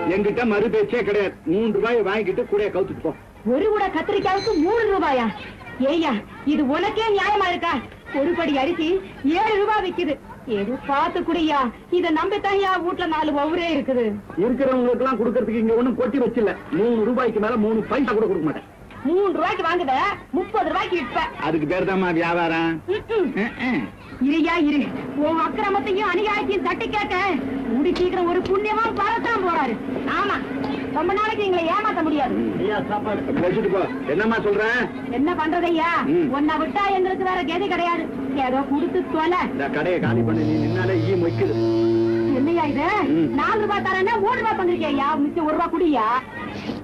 என்கிட்ட மறு பேச்சே கிடையாது மூன்று ரூபாய் வாங்கிட்டு கூட கவுத்துட்டு போ ஒரு கூட கத்திரிக்காவுக்கு மூணு ரூபாயா ஏய்யா இது உனக்கே நியாயமா இருக்கா ஒரு படி அரிசி ஏழு ரூபாய் விக்குது ஏதோ பார்த்து குடியா இத நம்பித்தான்யா வீட்டுல நாலு ஒவ்வொரே இருக்குது இருக்கிறவங்களுக்கு எல்லாம் கொடுக்கறதுக்கு இங்க ஒண்ணும் கொட்டி வச்சில்ல மூணு ரூபாய்க்கு மேல மூணு பைசா கூட கொடுக்க மாட்டேன் மூணு ரூபாய்க்கு வாங்குத முப்பது ரூபாய்க்கு விற்ப அதுக்கு பேர் தான்மா வியாபாரம் ம்ம். ம், ம். இருயா இரு உன் அக்கிரமத்தையும் அநியாயத்தையும் தட்டி கேட்க முடி சீக்கிரம் ஒரு புண்ணியமா வரத்தான் போறாரு ஆமா ரொம்ப நாளைக்கு எங்களை ஏமாத்த முடியாது வச்சுட்டு போ என்னம்மா சொல்றேன் என்ன பண்றதையா ம். உன்னை விட்டா எங்களுக்கு வேற கதி கிடையாது ஏதோ கொடுத்து தொலை இந்த கடையை காலி பண்ணி நீ நின்னாலே ஈ மொய்க்குது என்னையா இது ம். நாலு ரூபாய் தரேன்னா மூணு ரூபாய் பண்றிருக்கியா மிச்சம் ஒரு ரூபாய் குடியா